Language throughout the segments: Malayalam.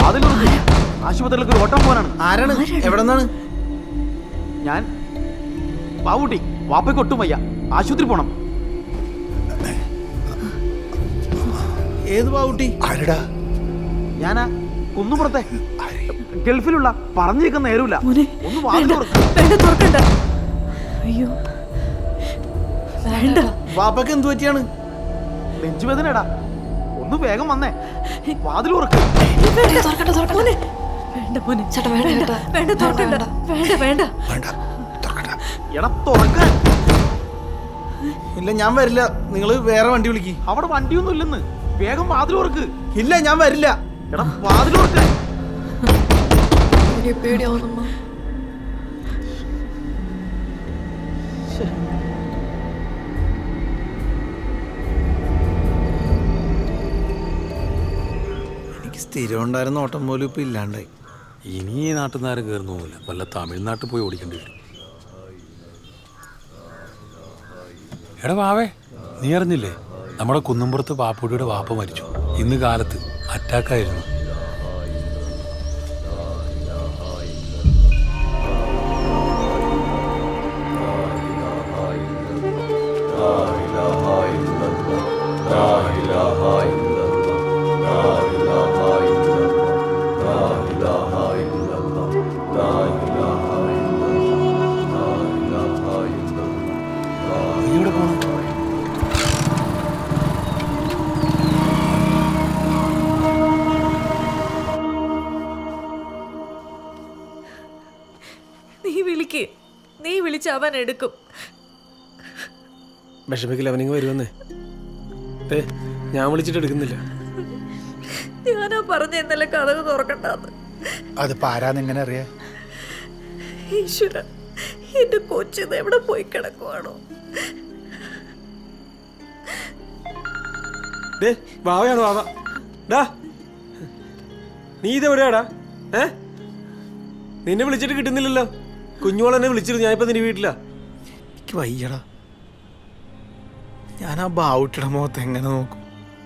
വാതിലുറക്ക് ആശുപത്രിയിലേക്ക് ഒരു ഓട്ടം പോകാനാണ് ആരാണ് എവിടെ നിന്നാണ് ഞാൻ ബാബുട്ടി വാപ്പയ്ക്ക് ഒട്ടും വയ്യ ആശുപത്രി പോണം ഏത് പാവുട്ടി ആരടാ ഞാനാ കുന്നുപുറത്തെ ഗൾഫിലുള്ള പറഞ്ഞേക്കുന്ന നേരമില്ല മോനെ ഒന്ന് വാതിൽ വേണ്ട തുറക്ക്. വേണ്ട തുറക്കണ്ട അയ്യോ വേണ്ട വാപ്പക്ക് എന്ത് പറ്റിയാണ് നെഞ്ചുവേദനടാ ഒന്ന് വേഗം വന്നേ വാതിൽ ഉറക്ക് വേണ്ട തുറക്കണ്ട തുറക്കണ്ട മോനെ വേണ്ട മോനെ ചേട്ടാ വേണ്ട വേണ്ട ചേട്ടാ വേണ്ട തുറക്കണ്ട വേണ്ട വേണ്ട വേണ്ട തുറക്കണ്ട എടാ തുറക്കാൻ ഇല്ല ഞാൻ വരില്ല നിങ്ങൾ വേറെ വണ്ടി വിളിക്ക് അവിടെ വണ്ടിയൊന്നും ഇല്ലെന്ന് വേഗം വാതിൽ ഉറക്ക് ഇല്ല ഞാൻ വരില്ല എടാ വാതിൽ ഉറക്ക് എനിക്ക് പേടിയാവുന്നമ്മ എനിക്ക് സ്ഥിരം ഉണ്ടായിരുന്ന ഓട്ടം പോലും ഇപ്പൊ ഇല്ലാണ്ടായി ഇനി ഈ നാട്ടിൽ നിന്ന് ആരും കയറുന്നൊന്നുമില്ല വല്ല തമിഴ്നാട്ടിൽ പോയി ഓടിക്കേണ്ടി വരും എടാ വാവേ നീ അറിഞ്ഞില്ലേ നമ്മുടെ കുന്നമ്പുറത്ത് പാപ്പുടിയുടെ വാപ്പ മരിച്ചു ഇന്ന് കാലത്ത് അറ്റാക്കായിരുന്നു നീ ഇവിടെ പോണു നീ വിളിക്ക് നീ വിളിച്ച് അവൻ എടുക്കും വിഷമിക്കില്ല അവനിങ് വരുമെന്നേ ഏ ഞാൻ വിളിച്ചിട്ട് എടുക്കുന്നില്ല ഞാനാ പറഞ്ഞ ഇന്നലെ കഥക് തുറക്കണ്ടെന്ന് അതിപ്പോ ആരാന്ന് എങ്ങനെ അറിയാ ഈശ്വര എന്റെ കൊച്ചിത് എവിടെ പോയി കിടക്കുവാണോ ഡേ വാവയാണ് വാവ ഡാ നീ ഇതെവിടെയാടാ ഏ നിന്നെ വിളിച്ചിട്ട് കിട്ടുന്നില്ലല്ലോ കുഞ്ഞോൾ എന്നെ വിളിച്ചിരുന്നു ഞാനിപ്പോ നിന്റെ വീട്ടിലാ എനിക്ക് വയ്യടാ ഞാൻ ആ ബാവുട്ടിയുടെ മുഖത്ത് എങ്ങനെ നോക്കും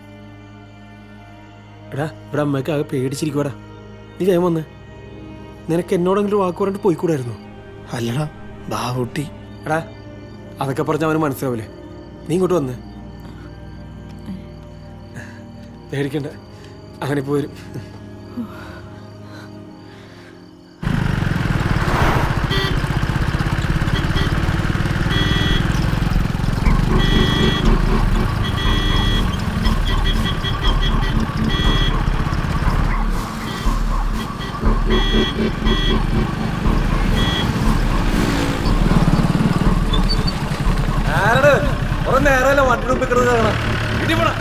എടാ ഇവിടെ അമ്മയ്ക്ക് ആകെ പേടിച്ചിരിക്കുവാടാ നീ വേഗം വന്ന് നിനക്ക് എന്നോടെങ്കിലും വാക്ക് പറഞ്ഞിട്ട് പോയിക്കൂടായിരുന്നു അല്ലടാ ബാവുട്ടി എടാ അതൊക്കെ പറഞ്ഞ അവന് മനസ്സിലാവില്ലേ നീ ഇങ്ങോട്ട് വന്ന് പേടിക്കണ്ട അവനിപ്പോ വരും ആരട് കുറെ നേരമല്ല വണ്ടി മുമ്പിൽ കിടന്ന് കാണാം വീട്ടിൽ പോടാ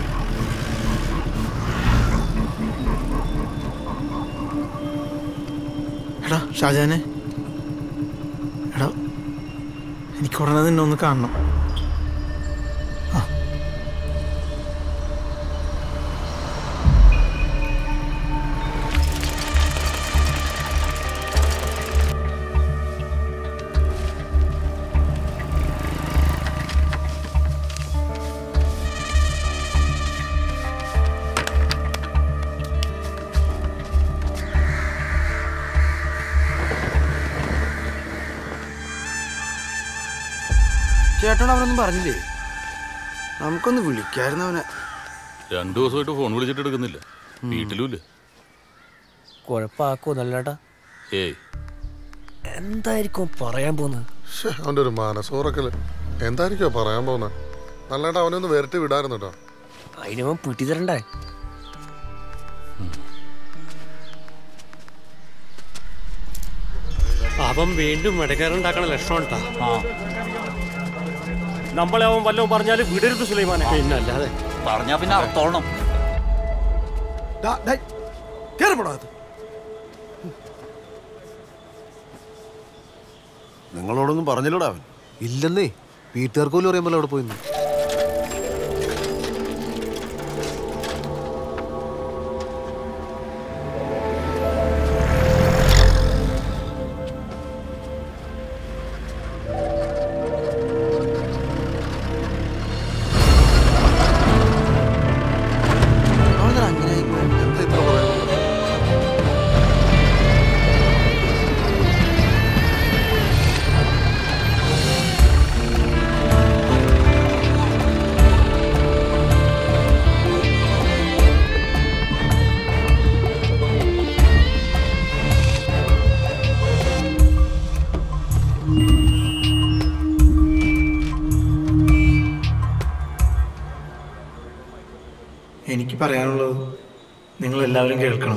എടാ ഷാജാനെ എടാ എനിക്ക് ഉടനെ നിന്നെ ഒന്ന് കാണണം ചേട്ടനോട് അവനൊന്നും പറഞ്ഞില്ലേ നമുക്കൊന്ന് വിളിക്കായിരുന്നു അവനെ രണ്ടു ദിവസമായിട്ട് ഫോൺ വിളിച്ചിട്ട് എടുക്കുന്നില്ല വീട്ടിലും ഇല്ല കുഴപ്പമാക്കോ നല്ലേട്ടാ ഏയ് എന്തായിരിക്കും പറയാൻ പോകുന്നത് ശ്ശേ, അവന്റെ ഒരു മനസ്സോറക്കല് എന്തായിരിക്കോ പറയാൻ പോകുന്നത് നല്ലതായിട്ട് അവനൊന്ന് വരട്ടി വിടായിരുന്നു കേട്ടോ അതിനവൻ പിടി തരണ്ടേ അവൻ വീണ്ടും ഇടകേറുണ്ടാക്കണ ലക്ഷണം കേട്ടാ നമ്മളെ അവൻ വല്ലതും പറഞ്ഞാല് വിടരുത് സുലൈമാനെ പിന്നല്ലാതെ പറഞ്ഞാ പിന്നെ അർത്ഥോളണം നിങ്ങളോടൊന്നും പറഞ്ഞില്ലടാ അവൻ ഇല്ലെന്നേ വീട്ടുകാർക്ക് പോലും അറിയാൻ അവിടെ പോയിന്ന് അവനങ്ങനെ എന്താ ഇത്ര പറയുന്നത് എനിക്ക് പറയാനുള്ളത് നിങ്ങൾ എല്ലാവരും കേൾക്കണം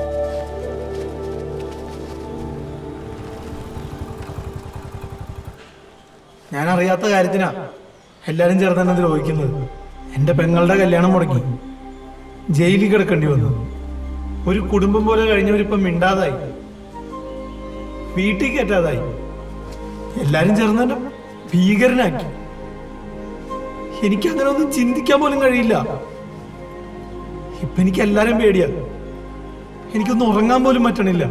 ഞാൻ അറിയാത്ത കാര്യത്തിനാ എല്ലാരും ചേർന്ന് എന്നെ ദ്രോഹിക്കുന്നത് എന്റെ പെങ്ങളുടെ കല്യാണം മുടങ്ങി ജയിലിൽ കിടക്കേണ്ടി വന്നു ഒരു കുടുംബം പോലെ കഴിഞ്ഞവരിപ്പം മിണ്ടാതായി വീട്ടിൽ കയറ്റാതായി എല്ലാരും ചേർന്ന് എന്നെ ഭീകരനാക്കി എനിക്ക് അങ്ങനെ ഒന്നും ചിന്തിക്കാൻ പോലും കഴിയില്ല ഇപ്പൊ എനിക്ക് എല്ലാരും പേടിയാ എനിക്കൊന്നും ഉറങ്ങാൻ പോലും പറ്റണില്ല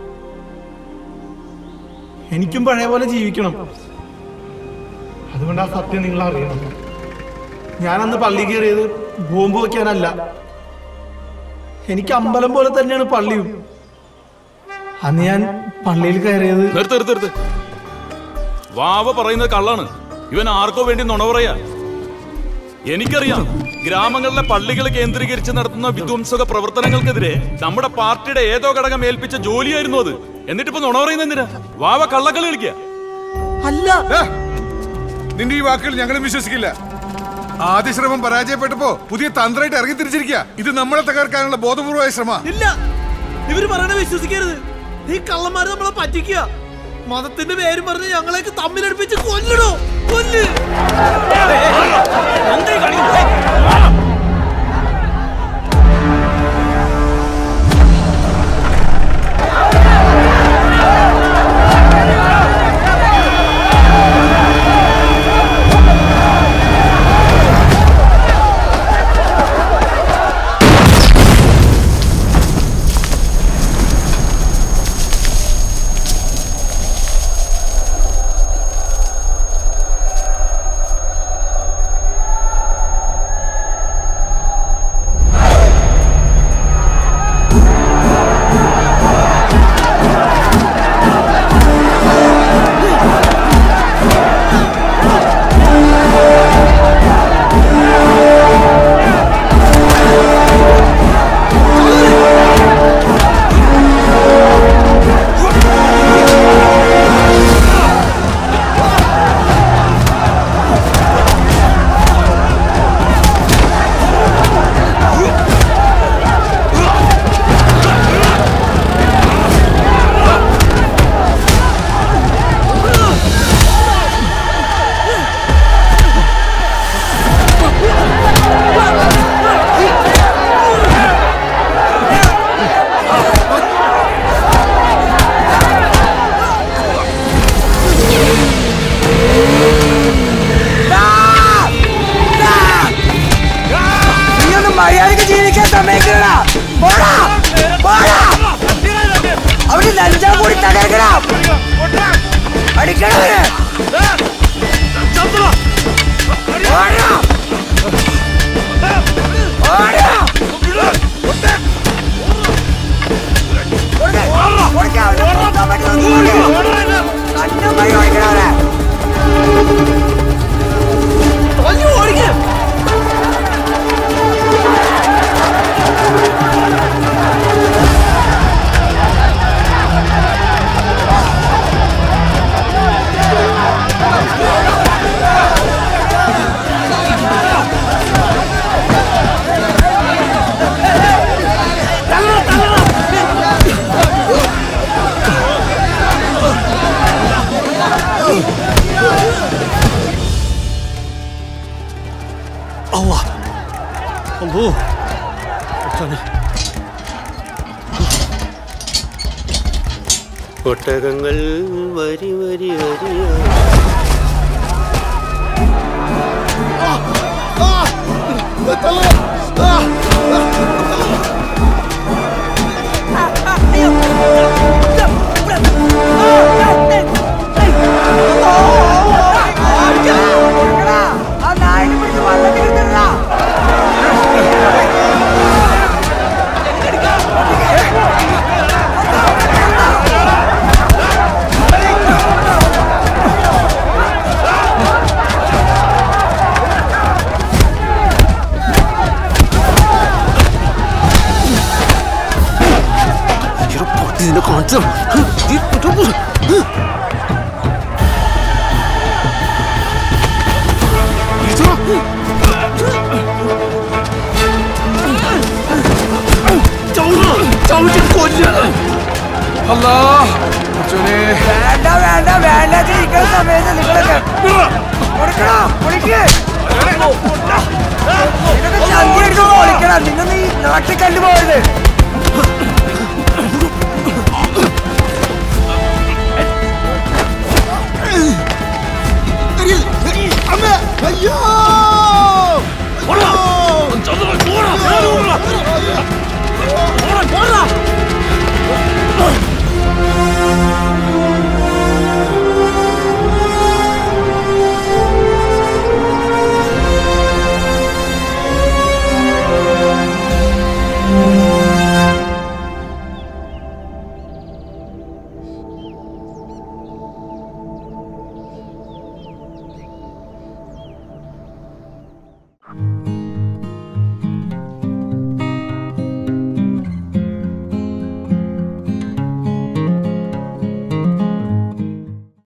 എനിക്കും പഴയ പോലെ ജീവിക്കണം അതുകൊണ്ട് ആ സത്യം നിങ്ങൾ അറിയണം ഞാൻ അന്ന് പള്ളി കയറിയത് ബോംബ് വയ്ക്കാനല്ല എനിക്ക് അമ്പലം പോലെ തന്നെയാണ് പള്ളിയും അന്ന് ഞാൻ പള്ളിയിൽ കയറിയത് നിർത്ത് നിർത്ത് നിർത്ത് വാവ പറയുന്നത് കള്ളാണ് ഇവൻ ആർക്കോ വേണ്ടി നുണ പറയാ എനിക്കറിയാം ഗ്രാമങ്ങളിലെ പള്ളികൾ കേന്ദ്രീകരിച്ച് നടത്തുന്ന വിധ്വംസക പ്രവർത്തനങ്ങൾക്കെതിരെ നമ്മുടെ പാർട്ടിയുടെ ഏതോ ഘടകം ഏൽപ്പിച്ച ജോലിയായിരുന്നു അത് എന്നിട്ട് ഇപ്പൊ നുണ പറയുന്നത് എന്തിനാ വാവ കള്ളക്കളി കളിക്കുക അല്ല നിന്റെ ഈ വാക്കുകൾ ഞങ്ങളും വിശ്വസിക്കില്ല ആദ്യ ശ്രമം പരാജയപ്പെട്ടപ്പോ പുതിയ തന്ത്രമായിട്ട് ഇറങ്ങി തിരിച്ചിരിക്കുക ഇത് നമ്മളെ തകർക്കാനുള്ള ബോധപൂർവമായ ശ്രമ ഇല്ല ഇവര് പറയണ വിശ്വസിക്കരുത് ഈ കള്ളന്മാര് നമ്മളെ പറ്റിക്കുക മതത്തിന്റെ പേരും പറഞ്ഞ് ഞങ്ങളെയൊക്കെ തമ്മിലടുപ്പിച്ച് കൊല്ലണോ കൊല്ല് നീയൊന്നും മര്യാദക്ക് ജീവിക്കാൻ സമ്മതിക്കണ പോടാ പോടാ അവിടെ ലഞ്ചാ കൂടി തകർക്കണം അടിക്കണവര് ഓടാ ഓടാ കണ്ണുമായി ഓടിക്കണവരെ ഓടിക്കണം Allah. Allah. ഒട്ടകങ്ങൾ വരി വരി വരിയാ ആ നായിനെ പിടിച്ച് വള്ളത്തിൽ ഇട്ടിട്ടാ ഇതിനെ കാണിച്ചു ആ അല്ലാ അച്ഛനെ വേണ്ട വേണ്ട വേണ്ട ഇരിക്കുന്ന സമയത്ത് നിങ്ങളൊക്കെ കൊടുക്കണം പൊളിക്ക് ഇതൊക്കെ ചന്തി എടുത്ത് പൊളിക്കണം നിങ്ങൾ ഈ നാട്ടിൽ കണ്ടുപോയത്